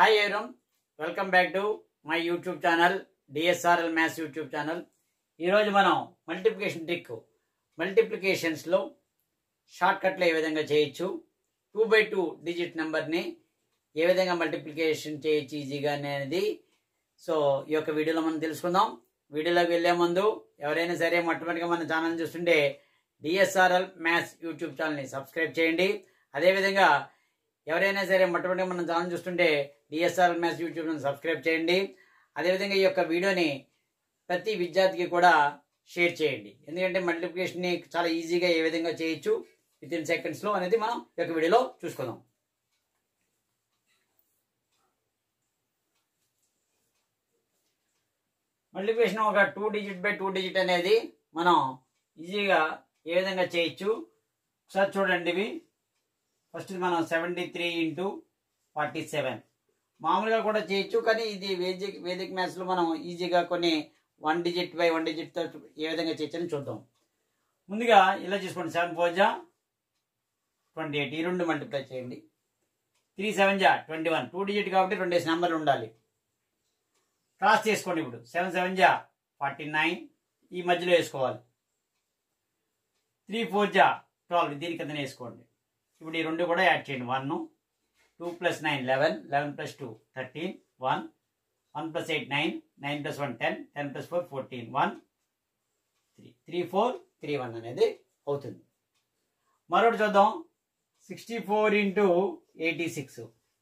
hi everyone welcome back to my YouTube channel D S R L maths YouTube channel ఈరోజు మనం multiplication trick మల్టిప్లికేషన్స్లో short కట్లో ఏ విధంగా చేయొచ్చు టూ బై టూ డిజిట్ నెంబర్ని ఏ విధంగా మల్టిప్లికేషన్ చేయొచ్చు ఈజీగా అనేది సో ఈ యొక్క వీడియోలో మనం తెలుసుకుందాం వీడియోలోకి వెళ్ళే ముందు ఎవరైనా సరే మొట్టమొదటిగా మన ఛానల్ చూస్తుంటే డిఎస్ఆర్ఎల్ మ్యాథ్స్ యూట్యూబ్ ఛానల్ని సబ్స్క్రైబ్ చేయండి అదేవిధంగా ఎవరైనా సరే మొట్టమొదటిగా మన ఛానల్ చూస్తుంటే డిఎస్ఆర్ఎల్ మ్యాథ్స్ యూట్యూబ్ సబ్స్క్రైబ్ చేయండి అదేవిధంగా ఈ యొక్క వీడియోని ప్రతి విద్యార్థికి కూడా షేర్ చేయండి ఎందుకంటే మల్టిప్లికేషన్ని చాలా ఈజీగా ఏ విధంగా చేయొచ్చు విత్ ఇన్ సెకండ్స్లో అనేది మనం ఈ యొక్క వీడియోలో చూసుకుందాం మల్టిప్లికేషన్ ఒక two digit by two digit అనేది మనం ఈజీగా ఏ విధంగా చేయొచ్చు ఒకసారి చూడండి ఇవి ఫస్ట్ మనం seventy three into forty seven మామూలుగా కూడా చేయొచ్చు కానీ ఇది వేదిక్ వేదిక్ మ్యాథ్స్లో మనం ఈజీగా కొన్ని వన్ డిజిట్ బై వన్ డిజిట్తో ఏ విధంగా చేయొచ్చని చూద్దాం ముందుగా ఇలా చూసుకోండి సెవెన్ ఫోర్ జా ట్వంటీ ఎయిట్ ఈ రెండు మల్టిప్లై చేయండి త్రీ సెవెన్ జా ట్వంటీ వన్ టూ డిజిట్ కాబట్టి రెండేసి నెంబర్లు ఉండాలి క్రాస్ చేసుకోండి ఇప్పుడు సెవెన్ సెవెన్ జా ఫార్టీ నైన్ ఈ మధ్యలో వేసుకోవాలి త్రీ ఫోర్ జా ట్వెల్వ్ దీని కింద వేసుకోండి ఇప్పుడు ఈ రెండు కూడా యాడ్ చేయండి one two plus nine eleven eleven plus two thirteen one one plus eight nine nine plus one ten ten plus four fourteen one three three four three one అనేది అవుతుంది మరొకటి చూద్దాం sixty four into eighty six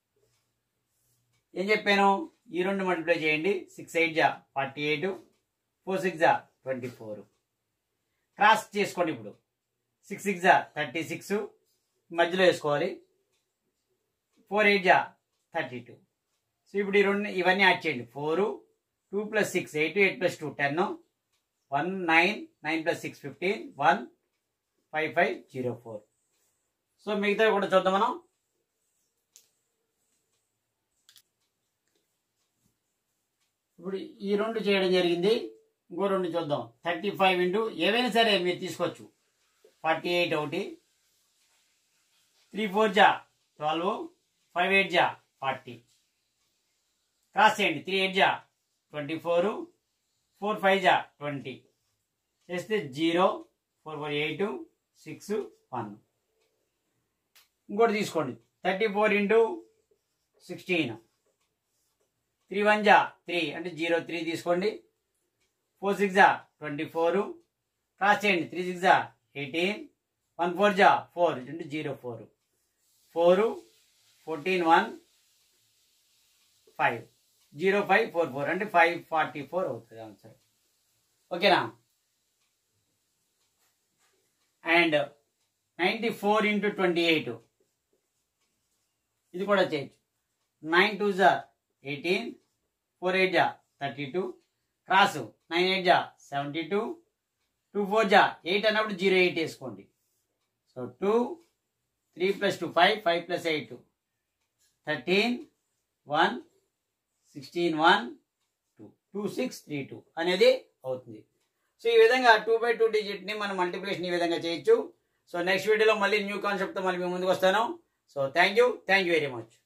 ఏం చెప్పాను ఈ రెండు multiply చేయండి six eight జా ఫార్టీ ఎయిట్ ఫోర్ సిక్స్ జా ట్వంటీ ఫోర్ క్రాస్ చేసుకోండి ఇప్పుడు సిక్స్ సిక్స్ జా థర్టీ సిక్స్ మధ్యలో వేసుకోవాలి ఫోర్ ఎయిట్ జా థర్టీ టూ సో ఇప్పుడు ఈ రెండు ఇవన్నీ యాడ్ చేయండి four two plus six eight eight plus two ten one nine nine plus six fifteen one five five zero four so మిగతా కూడా చూద్దాం మనం ఇప్పుడు ఈ రెండు చేయడం జరిగింది ఇంకో రెండు చూద్దాం థర్టీ ఫైవ్ ఇంటూ ఏవైనా సరే మీరు తీసుకోవచ్చు ఫార్టీ ఎయిట్ ఒకటి త్రీ ఫోర్ జా ట్వెల్వ్ ఫైవ్ ఎయిట్ జా ఫార్టీ క్రాస్ చేయండి త్రీ ఎయిట్ జా ట్వంటీ ఫోర్ ఫోర్ ఫైవ్ జా ట్వంటీ చేస్తే zero four four eight six one ఇంకోటి తీసుకోండి thirty four into sixteen three one జా త్రీ అంటే జీరో త్రీ తీసుకోండి ఫోర్ సిక్స్ జా ట్వంటీ ఫోర్ క్రాస్ చేయండి త్రీ సిక్స్ జా ఎయిటీన్ వన్ ఫోర్ జా ఫోర్ అంటే zero four four fourteen one five zero five four four అంటే ఫైవ్ ఫార్టీ ఫోర్ అవుతుంది ఆన్సర్ ఓకేనా and ninety four into twenty eight ఇది కూడా చేయొచ్చు నైన్ టూ జా ఎయిటీన్ ఫోర్ ఎయిట్ జా thirty two cross nine eight జా సెవెంటీ టూ టూ ఫోర్ జా ఎయిట్ అన్నప్పుడు జీరో ఎయిట్ వేసుకోండి so two three plus two five five plus eight thirteen one sixteen one two two six three two అనేది అవుతుంది so ఈ విధంగా two by two డిజిట్ని మనం multiplication ఈ విధంగా చేయొచ్చు సో నెక్స్ట్ వీడియోలో మళ్ళీ న్యూ కాన్సెప్ట్తో మళ్ళీ మీ ముందుకు వస్తాను so thank you thank you very much